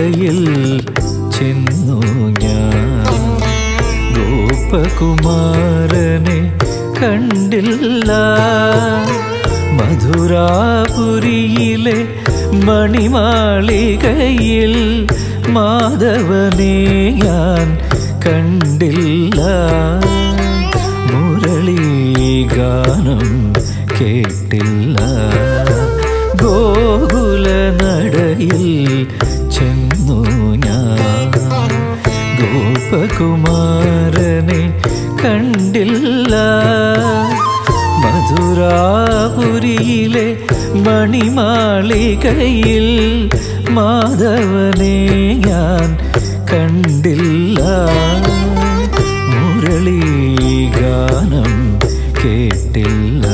നടയിൽ ചെന്നു ഞാൻ ഗോപകുമാരനെ കണ്ടില്ല മധുരാപുരിയിലെ മണിമാളികയിൽ മാധവനെ ഞാൻ കണ്ടില്ല മുരളീഗാനം കേട്ടില്ല ഗോകുല നടയിൽ ചെന്നു ഞാൻ ഗോപകുമാരനെ കണ്ടില്ല മധുരാപുരിയിലെ മണിമാളികയിൽ മാധവനെ ഞാൻ കണ്ടില്ല മുരളീഗാനം കേട്ടില്ല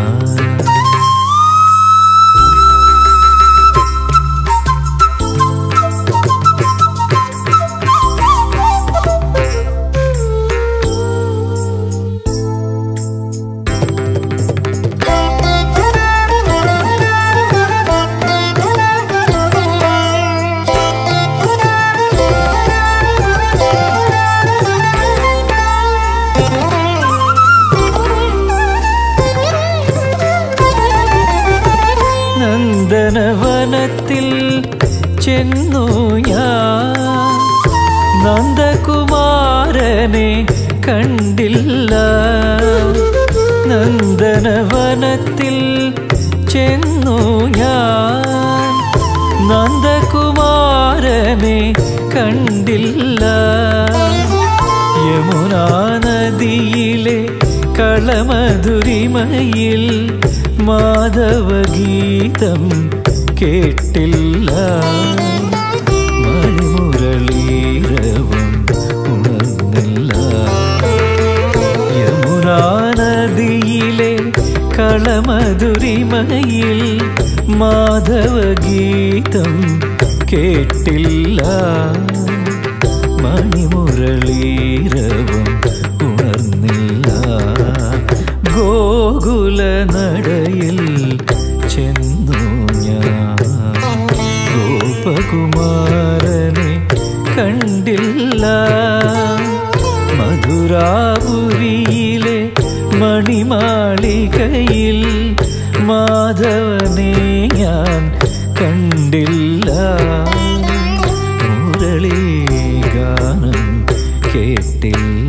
നന്ദനവനത്തിൽ ചെന്നു ഞാൻ നന്ദകുമാരനെ കണ്ടില്ല നന്ദനവനത്തിൽ ചെന്നു ഞാൻ നന്ദകുമാരനെ കണ്ടില്ല യമുനാ നദിയിലെ കളമധുരിമയിൽ മാധവഗീതം കേട്ടില്ല മണിമുരളീരവും ഉണർന്നില്ല യമുനാ നദിയിലെ കളമധുരിമയിൽ മാധവഗീതം കേട്ടില്ല മണിമുരളീരവും ഉണർന്നില്ല ഗോകുല നടയിൽ ചെന്നു ഞാൻ ഗോപകുമാരനെ കണ്ടില്ല മധുരാപുരിയിലെ മണിമാളികയിൽ മാധവനെ ഞാൻ കണ്ടില്ല മുരളീഗാനം കേട്ടില്ല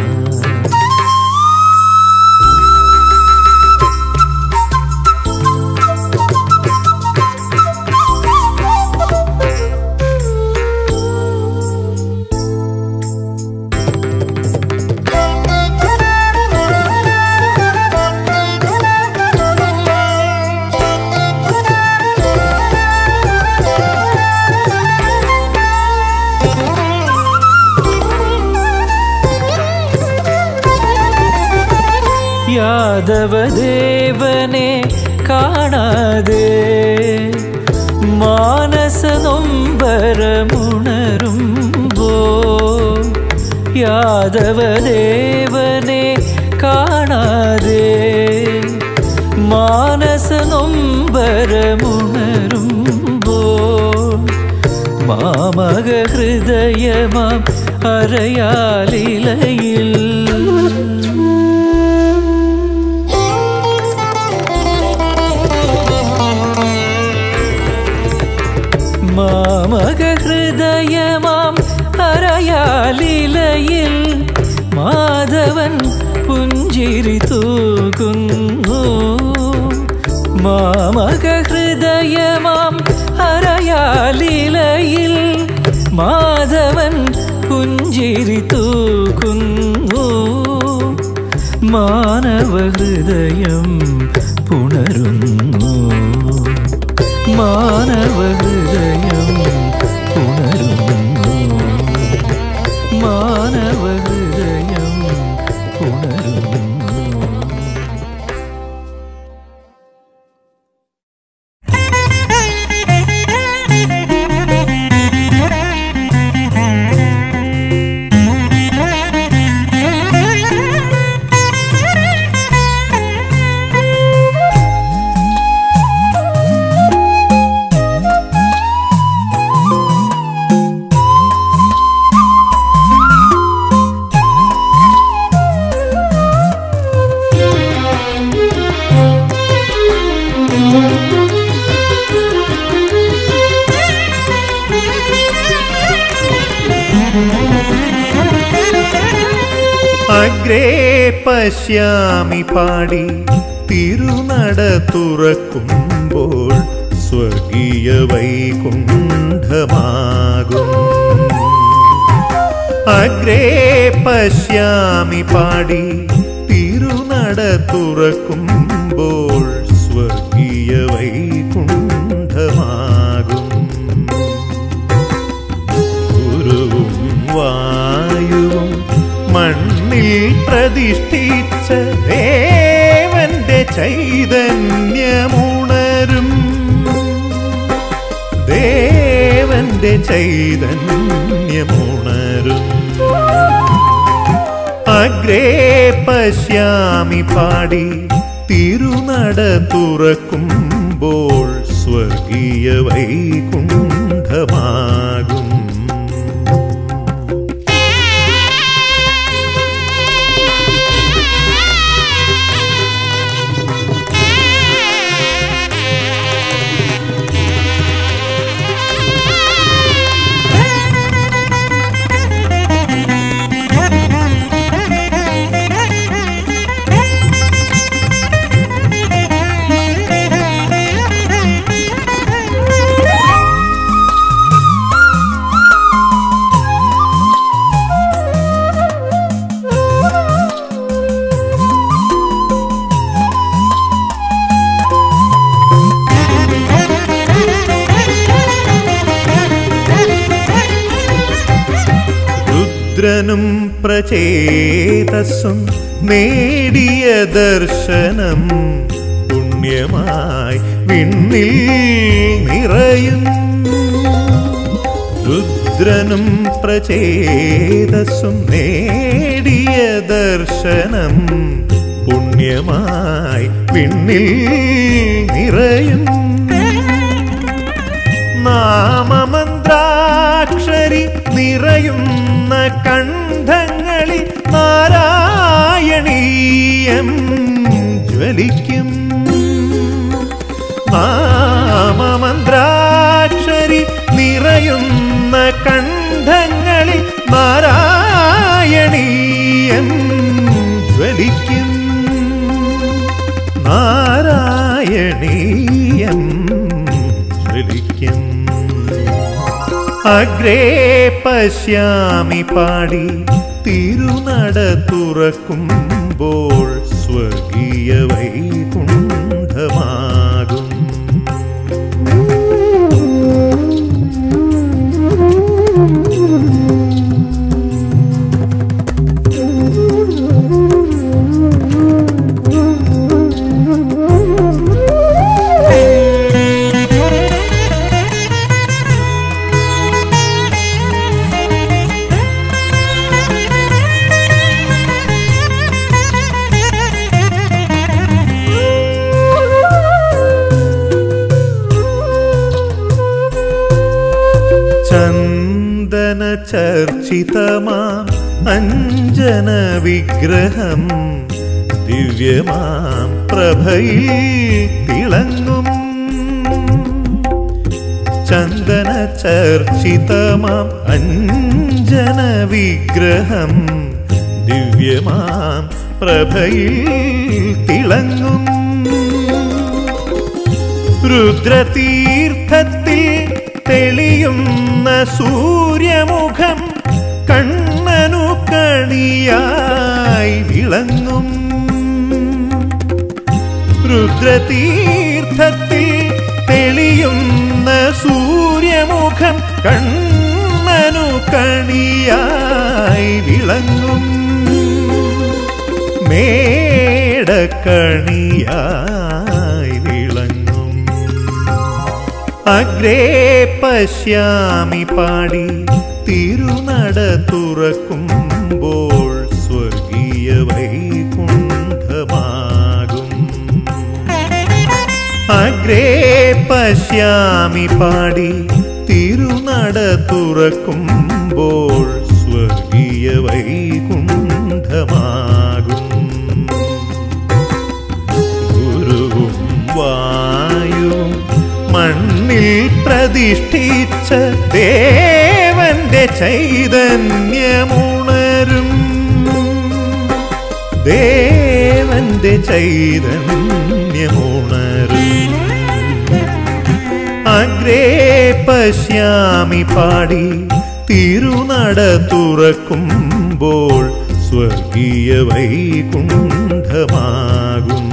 യാദവദേവനെ കാണാതെ മാനസ നൊമ്പരമുണരുമ്പോ യാദവദേവനെ കാണാതെ മാനസ നൊമ്പരമുണരുമ്പോ മാമക ഹൃദയമാം അരയാലിലയിൽ മാമക ഹൃദയമാം അരയാലിലയിൽ മാധവൻ പുഞ്ചിരി തൂകുന്നു മാമക ഹൃദയമാം അരയാലിലയിൽ മാധവൻ പുഞ്ചിരി തൂകുന്നു മാനവ ഹൃദയം പുണരുന്നു മാനവ ഹൃദയം പുണരുന്നു മാനവ ഹൃദയം പുണരുന്നു Thank you. അഗ്രേ പശ്യാമി പാടി തിരുനട തുറക്കുമ്പോൾ സ്വർഗീയ വൈകുണ്ഠമാകും അഗ്രേ പശ്യാമി പാടി തിരുനട തുറക്കുമ്പോൾ സ്വർഗീയ വൈകുണ്ഠമാകും ഗുരുവും വായുവും മണ്ണിൽ പ്രതിഷ്ഠിച്ച ദേവന്റെ ചൈതന്യമുണരും ദേവന്റെ ചൈതന്യമുണരും അഗ്രേ പശ്യാമി പാടി തിരുനട തുറക്കുമ്പോൾ സ്വർഗീയ വൈകുണ്ഠമാകും രുദ്രനും പ്രചേതസ്സും നേടിയ ദർശനം പുണ്യമായി വിണ്ണിൽ നിറയും രുദ്രനും പ്രചേതസ്സും നേടിയ ദർശനം പുണ്യമായി വിണ്ണിൽ നിറയും നാമമന്ത്രാക്ഷരി നിറയുന്ന കണ്ഠങ്ങളിൽ നാരായണീയം ജ്വലിക്കും നാമമന്ത്രാക്ഷരി നിറയുന്ന കണ്ഠങ്ങളിൽ നാരായണീയം ജ്വലിക്കും നാരായണീയം ജ്വലിക്കും അഗ്രേ പശ്യാമി പാടി തിരുനട തുറക്കുമ്പോൾ സ്വർഗീയ വൈകുണ്ഠമാകും ചന്ദന ചർച്ചിതമാം അഞ്ജന വിഗ്രഹം ദിവ്യമാം പ്രഭയിൽ തിളങ്ങും ചന്ദന ചർച്ചിതമാം അഞ്ജന വിഗ്രഹം ദിവ്യമാം പ്രഭയിൽ തിളങ്ങും രുദ്രതീർത്ഥത്തിൽ തെളിയുന്ന സൂര്യമുഖം കണ്ണനു കണിയായി വിളങ്ങും രുദ്രതീർത്ഥത്തിൽ തെളിയുന്ന സൂര്യമുഖം കണ്ണനു കണിയായി വിളങ്ങും മേടക്കണിയായി വിളങ്ങും അഗ്രേ പശ്യാമി പാടി തിരുനട തുറക്കുമ്പോൾ സ്വർഗീയ വൈകുണ്ഠമാകും അഗ്രേ പശ്യാമി പാടി തിരുനട തുറക്കുമ്പോൾ സ്വർഗീയ വൈകുണ്ഠമാകും ഗുരുവും വായുവും മണ്ണിൽ പ്രതിഷ്ഠിച്ച ദേവന്റെ ചൈതന്യമുണരും ദേവന്റെ ചൈതന്യമുണരും അഗ്രേ പശ്യാമി പാടി തിരുനട തുറക്കുമ്പോൾ സ്വർഗീയ വൈകുണ്ഠമാകും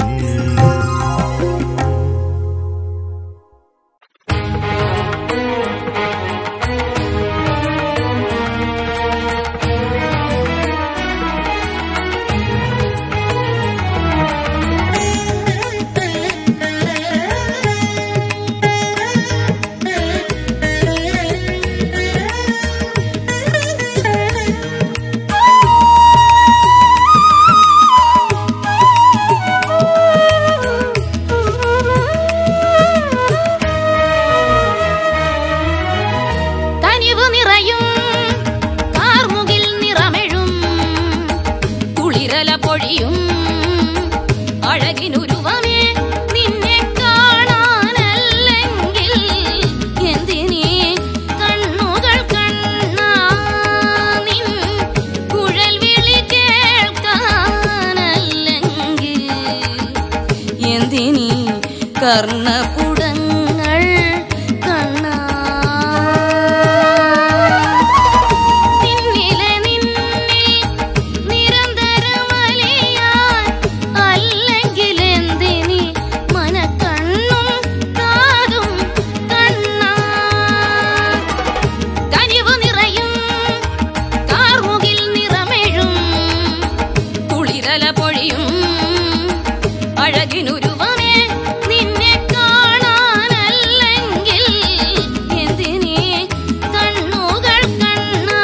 കനിവ് നിറയും കാർമുകിൽ നിറമെഴും കുളിരല പൊഴിയും അഴകിനുരുവമേ നിന്നെ കാണാനല്ലെങ്കിൽ എന്തിനീ കണ്ണുകൾ കണ്ണാ നിൻ കുഴൽ വിളി കേൾക്കാനല്ലെങ്കിൽ എന്തിനീ കർണപുടങ്ങൾ കണ്ണാ നിന്നിലെ നിന്നിൽ നിരന്തരമലിയാൻ അല്ലെങ്കിൽ എന്തിനി മനക്കണ്ണും കാതും കണ്ണാ കനിവ് നിറയും കാർമുകിൽ നിറമെഴും കുളിരല പൊഴിയും അഴകിനുരുവമേ നിന്നെ കാണാനല്ലെങ്കിൽ എന്തിനീ കണ്ണുകൾ കണ്ണാ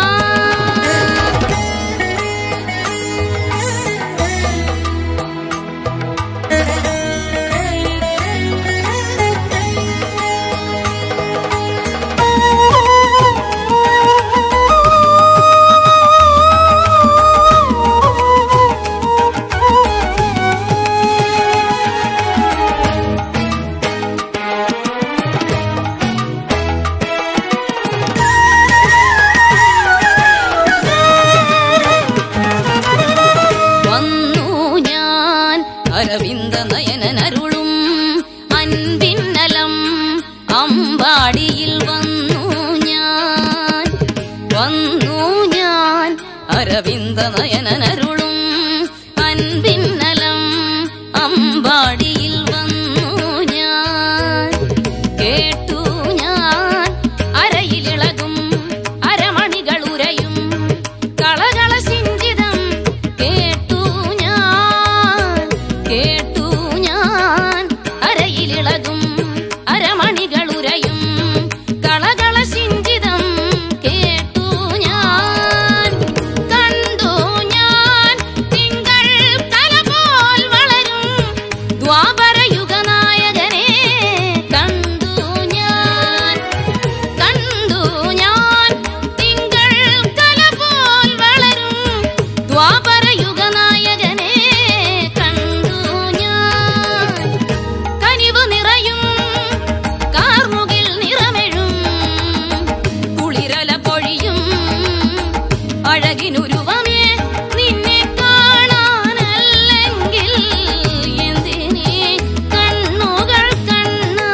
വന്നു ഞാൻ അരവിന്ദ നയനനരുളും അൻപിന്നലം അമ്പാടിയിൽ വന്നു ഞാൻ വന്നു ഞാൻ അരവിന്ദ നയനനരുളും അൻപിന്നലം അമ്പാടിയിൽ വന്നു ഞാൻ കേട്ടു ഞാൻ അരയിലിളകും അരമണികൾ ഉരയും കളകള സിഞ്ചിതം കേട്ടു ഞാൻ കേട്ടു ഞാൻ അരയിലിളകും അരമണികൾ ഉരയും കളകള സിഞ്ചിതം കേട്ടു ഞാൻ കണ്ടു ഞാൻ തിങ്കൾ കല പോൽ വളരും ദ്വാപരയുഗനായകനെ കണ്ടു ഞാൻ കണ്ടു ഞാൻ തിങ്കൾ കല പോൽ വളരും ദ്വാപരയുഗനായകനെ കണ്ടു ഞാൻ കനിവ് നിറയും കാർമുകിൽ നിറമെഴും കുളിരല പൊഴിയും അഴകിനുരുവമേ നിന്നെ കാണാനല്ലെങ്കിൽ എന്തിനീ കണ്ണുകൾ കണ്ണാ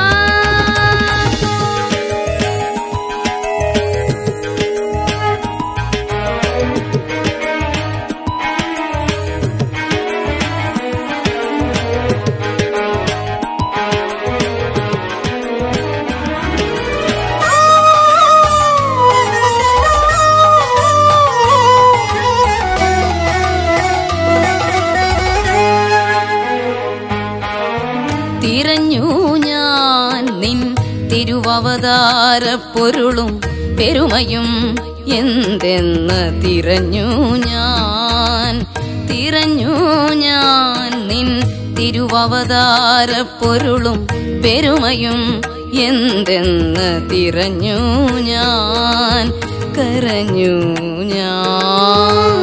തിരഞ്ഞു ഞാൻ നിൻ തിരുവവതാര പൊരുളും പെരുമയും എന്തെന്ന് തിരഞ്ഞു ഞാൻ തിരഞ്ഞു ഞാൻ നിൻ തിരുവവതാര പൊരുളും പെരുമയും എന്തെന്ന് തിരഞ്ഞു ഞാൻ കരഞ്ഞു ഞാൻ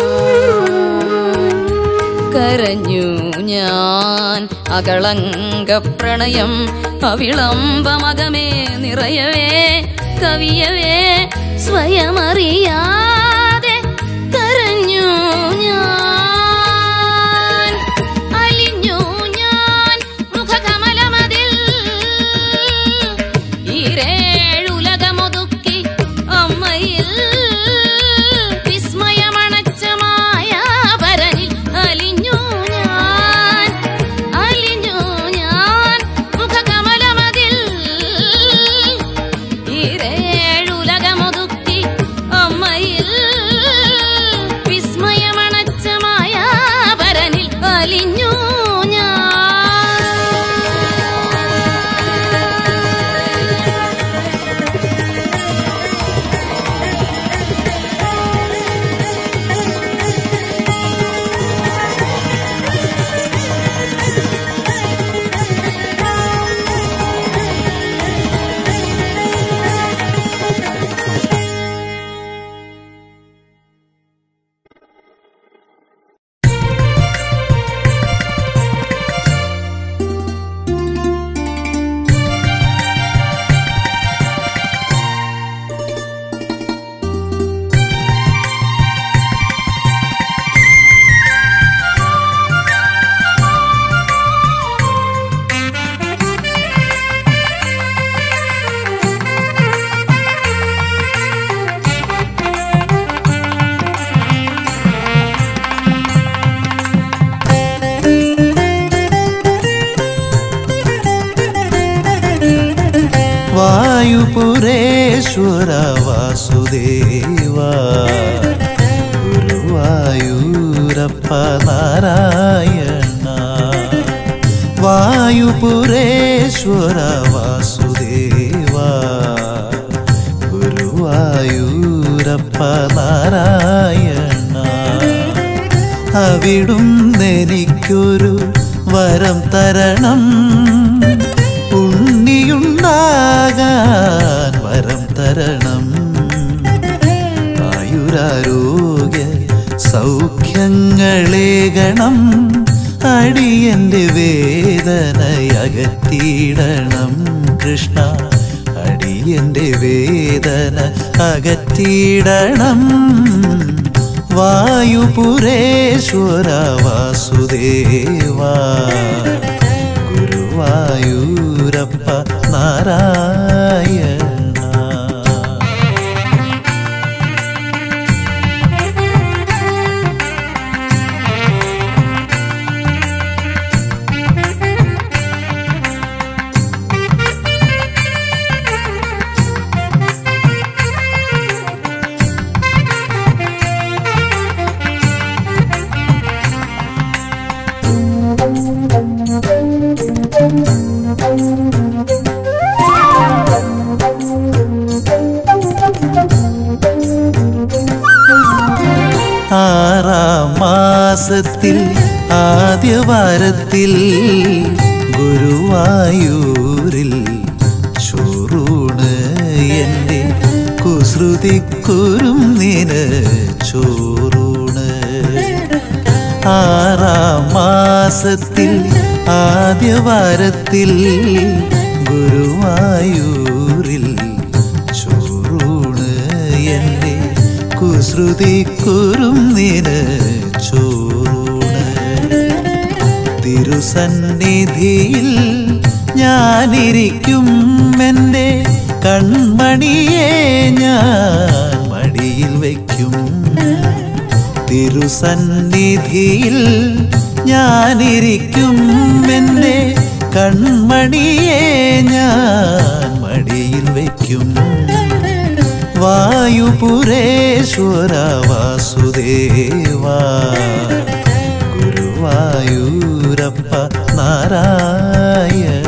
കരഞ്ഞു ഞാൻ അകളങ്ക പ്രണയം അവിളംബമകമേ നിറയവേ കവിയവേ സ്വയമറിയാതെ കരഞ്ഞു ഞാൻ ഗുരുവായൂരപ്പ നാരായണ വായുപുരേശ്വര വാസുദേവ ഗുരുവായൂരപ്പ നാരായണ അവിടും എനിക്കൊരു വരം തരണം ഉണ്ണിയുണ്ടാകാൻ വരം തരണം ആയുരാരോഗ്യ സൗഖ്യങ്ങളേകണം അടിയന്റെ വേദനയകറ്റിയിടണം കൃഷ്ണ അടിയന്റെ വേദന അകറ്റിയിടണം വായുപുരേശ്വര വാസുദേവ ഗുരുവായൂരപ്പ നാരായണ ആറാം മാസത്തിൽ ആദ്യവാരത്തിൽ ഗുരുവായൂരിൽ ചോറൂണ് എൻ്റെ കുസൃതിക്കുരും നിന് ചോറൂണ് ആറാം മാസത്തിൽ ആദ്യവാരത്തിൽ ഗുരുവായൂരിൽ ചോറൂണ് എൻ്റെ കുസൃതിക്കുരും നിന് ചോറൂണ് തിരുസന്നിധിയിൽ ഞാനിരിക്കും എൻ്റെ കൺമണിയെ ഞാൻ മടിയിൽ വയ്ക്കും തിരുസന്നിധിയിൽ ഞാനിരിക്കും എൻ്റെ കൺമണിയെ ഞാൻ മടിയിൽ വയ്ക്കും വായുപുരേശ്വര വാസുദേവ ഗുരുവായൂരപ്പ നാരായണ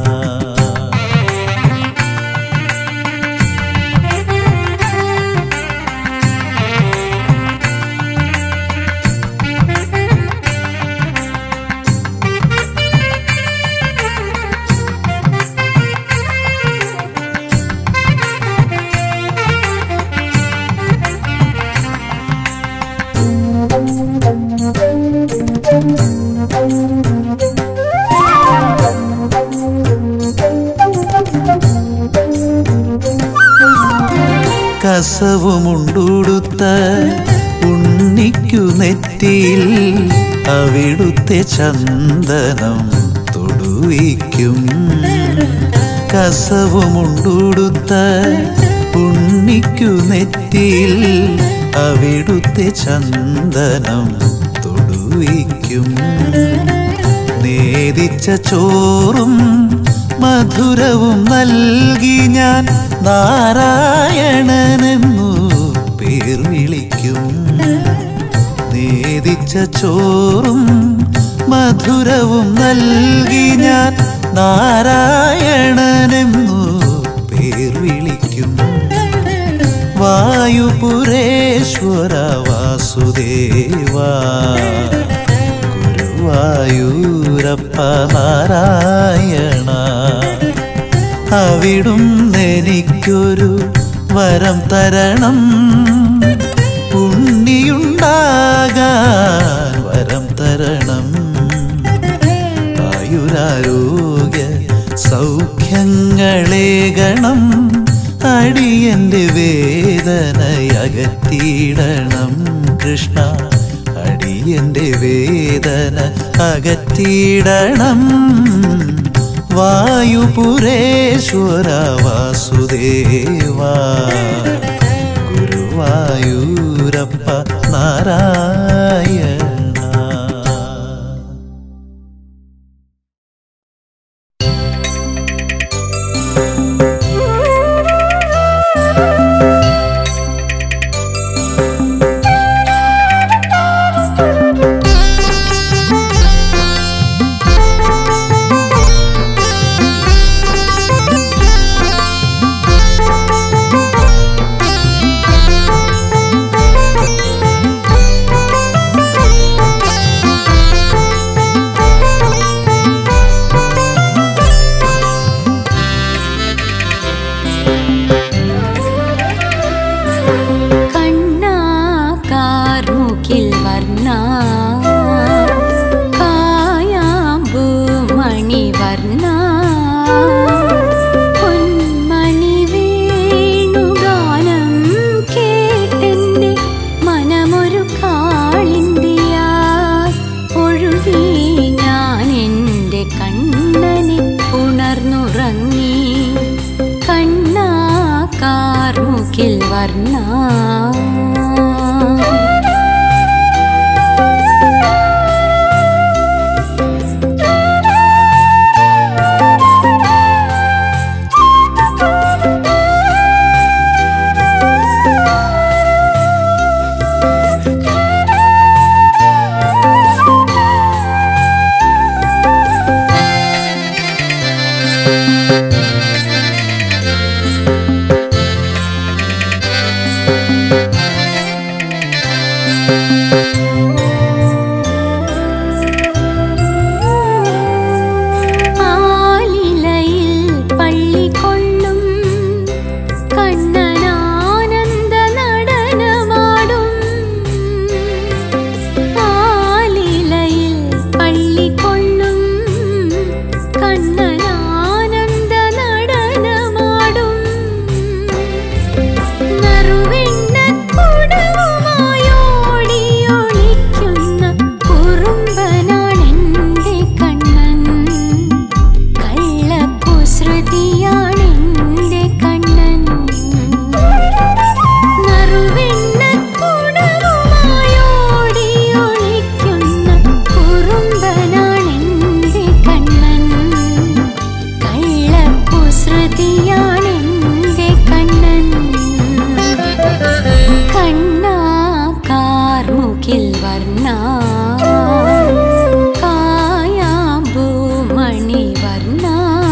കസവുമുണ്ടുടുത്ത ഉണ്ണിക്കു നെറ്റിയിൽ അവിടുത്തെ ചന്ദനം തൊടുവിക്കും കസവുമുണ്ടുടുത്ത ഉണ്ണിക്കു നെറ്റിയിൽ അവിടുത്തെ ചന്ദനം തൊടുവിക്കും നേദിച്ച ചോറും മധുരവും നൽകി ഞാൻ നാരായണനെന്നു പേർ വിളിക്കും നേദിച്ച ചോറും മധുരവും നൽകി ഞാൻ നാരായണനെന്നു പേർ വിളിക്കും വായുപുരേശ്വര വാസുദേവ ഗുരുവായൂരപ്പ നാരായണ അവിടും എനിക്കൊരു വരം തരണം ഉണ്ണിയുണ്ടാകാൻ വരം തരണം ആയുരാരോഗ്യ സൗഖ്യങ്ങളേകണം അടിയന്റെ വേദനയകറ്റിയിടണം കൃഷ്ണ അടിയന്റെ വേദന അകറ്റിയിടണം വായുപുരേശ്വര വാസുദേവ ഗുരുവായൂരപ്പ നാരായണ Thank you. വർണ്ണ ആലിലയിൽ പള്ളി കൊള്ളും കണ്ണനാനന്ദ നടനമാടും ആലിലയിൽ പള്ളി കൊള്ളും കണ്ണനാനന്ദ നടനമാടും നറുവെണ്ണ കുടവുമായോടിയൊളിക്കുന്ന കുറുമ്പനാണെന്റെ കണ്ണൻ കള്ളക്കുസൃതിയാണെന്റെ കണ്ണൻ നറുവെണ്ണ കുടവുമായോടിയൊളിക്കുന്ന കുറുമ്പനാണെന്റെ കണ്ണൻ കള്ളക്കുസൃതിയാണെന്റെ കണ്ണൻ കണ്ണാ കാർമുകിൽ വർണ്ണ കായാമ്പൂ മണി വർണ്ണ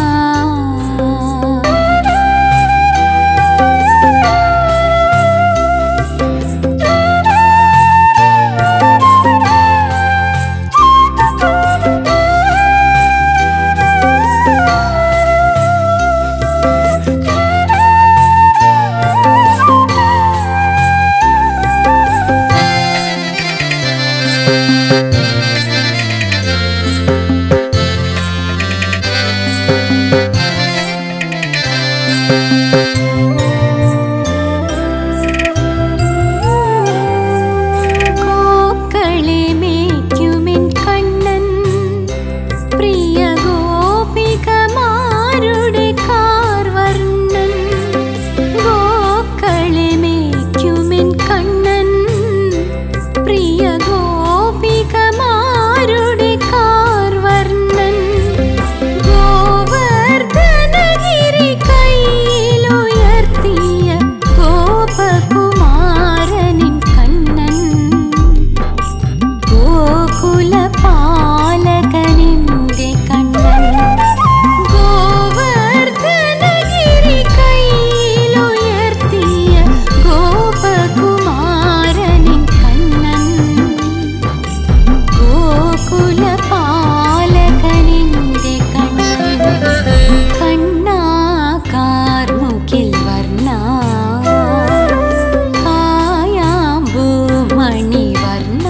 കോക്കളെ മേയ്ക്കുമെൻ കണ്ണൻ പ്രിയ ഗോപികമാരുടെ കാർവർണ്ണൻ ഗോക്കളെ മേയ്ക്കുമെൻ കണ്ണൻ പ്രിയ ഗോപികമാരുടെ കാർവർണ്ണൻ ഗോവർദ്ധനഗിരി കയ്യിലുയർത്തിയ ഗോപകുമാരനിൻ കണ്ണൻ ഗോകുലപാലകനിന്റെ കണ്ണൻ ഗോവർദ്ധനഗിരി കയ്യിലുയർത്തിയ ഗോപകുമാരനിൻ കണ്ണൻ ഗോകുലപാലകനിന്റെ കണ്ണൻ കണ്ണാ കാർമുകിൽ വർണ്ണ കായാമ്പൂ മണി വർണ്ണ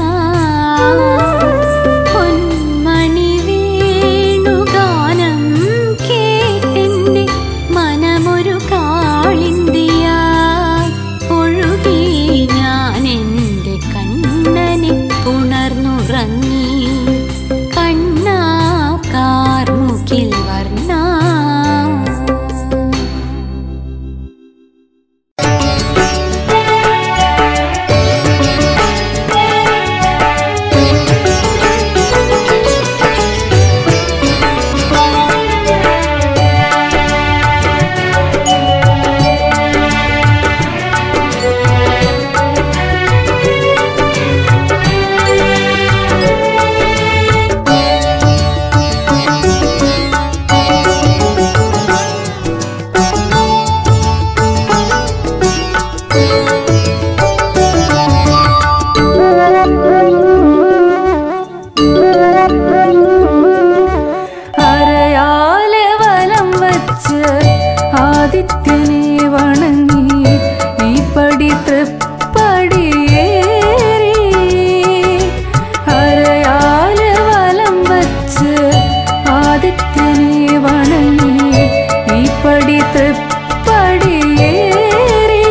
പൊന്മണി വേണുഗാനം കേട്ടെന്റെ മനമൊരു കാളിന്തിയായി ഒഴുകി ഞാൻ എൻ്റെ കണ്ണനെ ഉണർന്നുറങ്ങി കണ്ണാ കാർമുകിൽ വർണ്ണ അരയാലെ വലം വച്ച് ആദിത്യനെ വണങ്ങി ഈ പടി തൃപ്പടിയേറി അരയാലെ വലം വച്ച് ആദിത്യനെ വണങ്ങി ഈ പടി തൃപ്പടിയേറി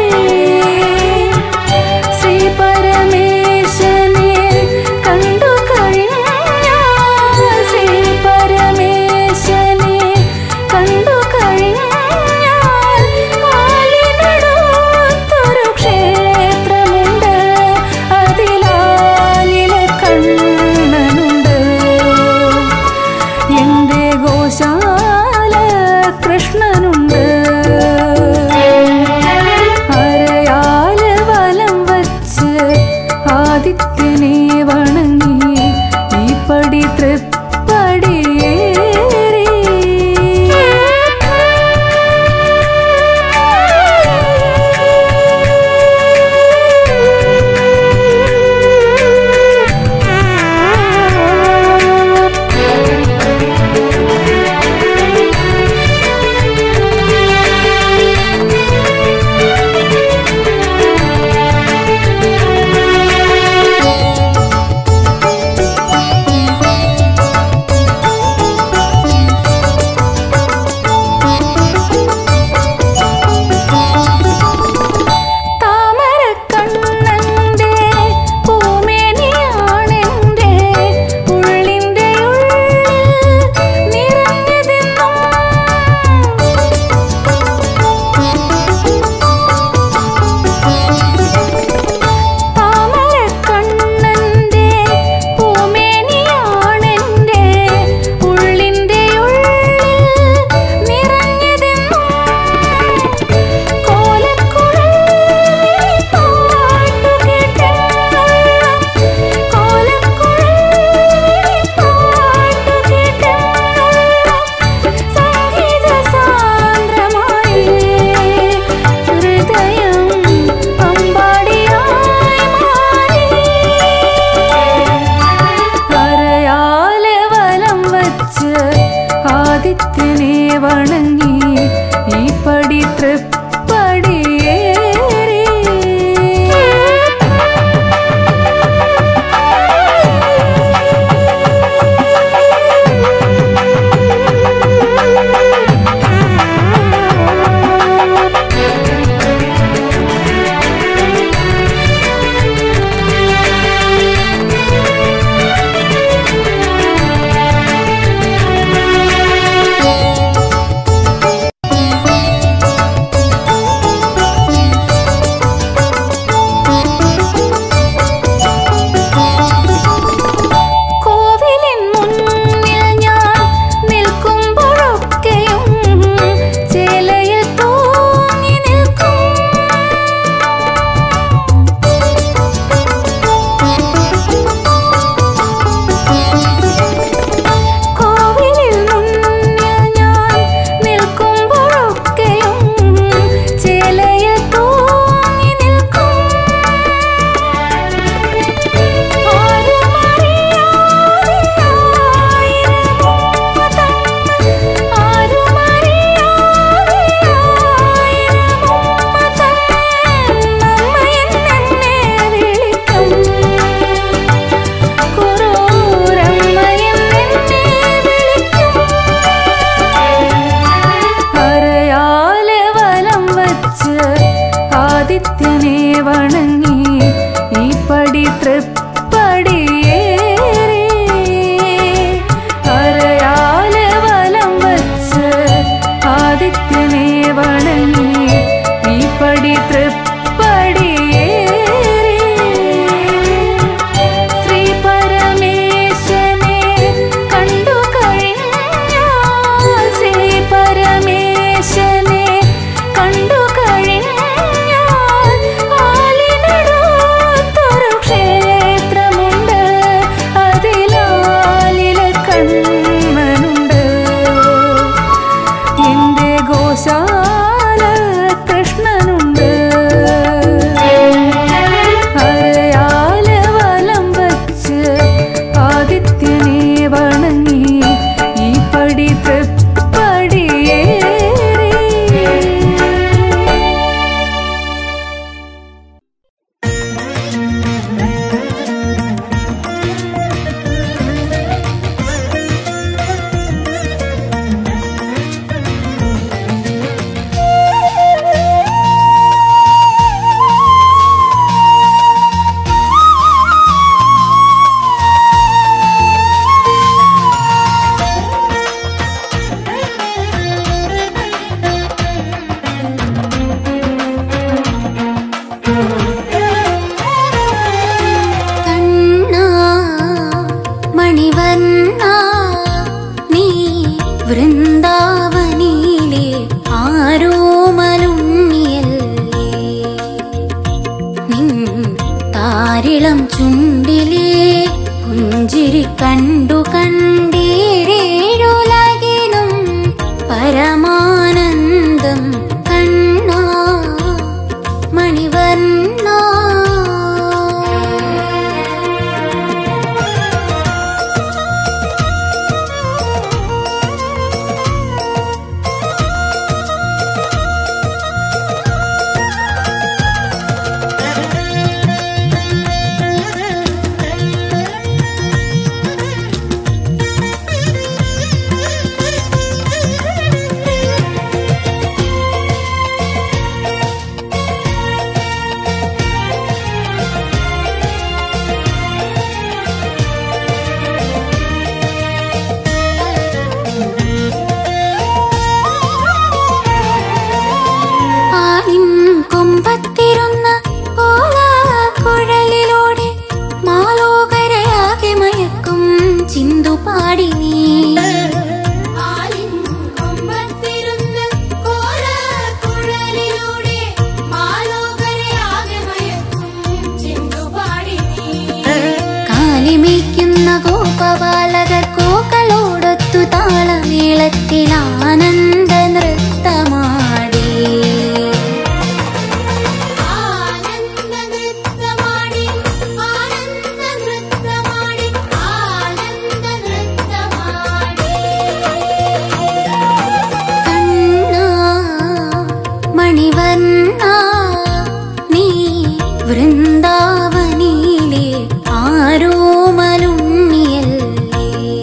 ശ്രീ പരമേശനെ കണ്ടു കഴിഞ്ഞാൽ ശ്രീ പരമേശനെ കണ്ടു കഴിഞ്ഞാൽ ആലിനടുത്തൊരു ക്ഷേത്രമുണ്ട് ഗോശാല കൃഷ്ണനുണ്ട് അരയാല് വലം വച്ച് ആദിത്യനെ വണങ്ങി ഈ പടി തൃപ്പടിയേറി താമരക്കണ്ണന്റെ പൂമേനിയാണെന്റെ ഉള്ളിന്റെ ഉള്ളിൽ നിറഞ്ഞതെന്നും താമരക്കണ്ണന്റെ പൂമേനിയാണെന്റെ ഉള്ളിന്റെ ഉള്ളിൽ നിറഞ്ഞതെന്നും കോലക്കുഴൽ പാട്ടു കേട്ടെന്നും കോലക്കുഴൽ പാട്ടു കേട്ടെന്നും സംഗീത സാന്ദ്രമായി ഹൃദയം അമ്പാടിയായി മാറി അരയാല് വലം വച്ച് ആദിത്യനെ വണങ്ങി ഈ പടി തൃപ്പടിയേറി വൃന്ദാവനിലെ ആരോമലുണ്ണിയല്ലേ നിൻ താരിളം ചുണ്ടിലെ പുഞ്ചിരി കണ്ടു കണ്ടീരേഴുലകിനും പരമാനന്ദം കണ്ണാ മണിവർണ്ണ ആലിൻ കൊമ്പത്തിരുന്ന കുഴലിലൂടെ മാലോകരയാകെ മയക്കും ചിന്തുപാടി നീ കാലിമേക്കുന്ന ഗോപബാലകർ കോക്കളോടൊത്തു താളമേളത്തിൽ ആനന്ദ നൃത്തമാടി കണ്ണാ മണിവർണ്ണ നീ വൃന്ദാവനിലെ ആരോമലുണ്ണിയല്ലേ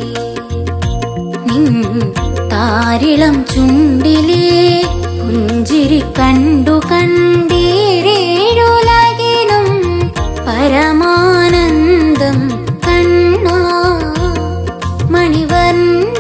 നിൻ താരിളം ചുണ്ടിലെ പുഞ്ചിരി കണ്ടു കണ്ടീരേഴുലകിനും പരമാനന്ദം കണ്ണാ മണിവർണ്ണ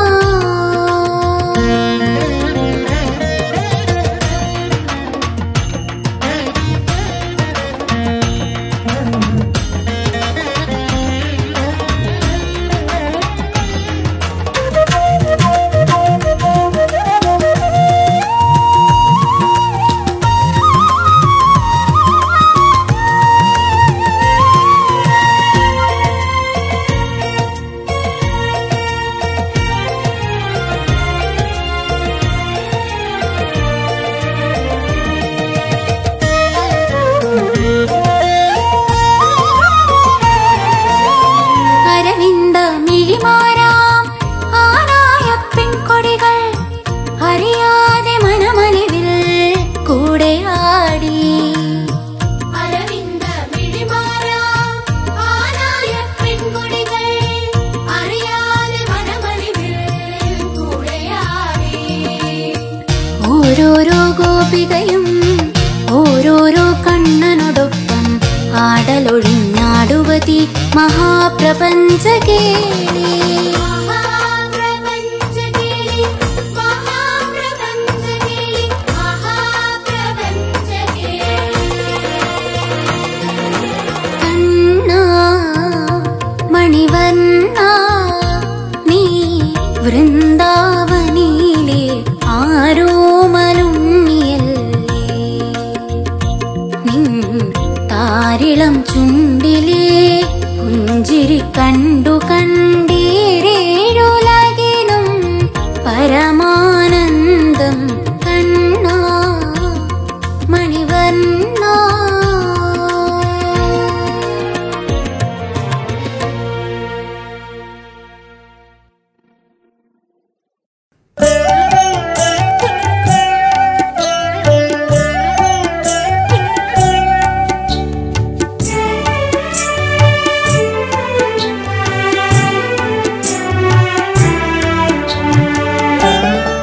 അരവിന്ദ മിഴിമാരാം ആനായ പെൺകൊടികൾ അറിയാതെ മനമലിവിൽ കൂടെ ആടി അരവിന്ദ മിഴിമാരാം ആനായ പെൺകൊടികൾ അറിയാതെ മനമണിവിൽ കൂടെയാടി ഓരോരോ ഗോപികയും ഓരോരോ കണ്ണനോടൊപ്പം ആടലൊഴിഞ്ഞാടുവതി മഹാപ്രപഞ്ചകേളി മഹാപ്രപഞ്ചകേളി മഹാപ്രപഞ്ചകേളി മഹാപ്രപഞ്ചകേളി കണ്ണാ മണിവർണ്ണ നീ വൃന്ദാവനിലെ ആരോമലുണ്ണിയല്ലേ നിൻ താരിളം ചുണ്ടിലെ പുഞ്ചിരി കണ്ടു കണ്ടീരേഴുലകിനും പരമാനന്ദം കണ്ണാ മണിവർണ്ണ ും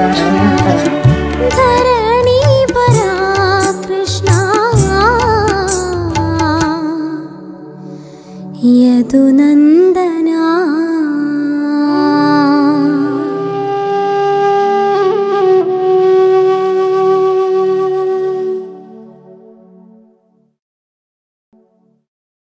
ധരണീപരാ കൃഷ്ണ യദുനന്ദന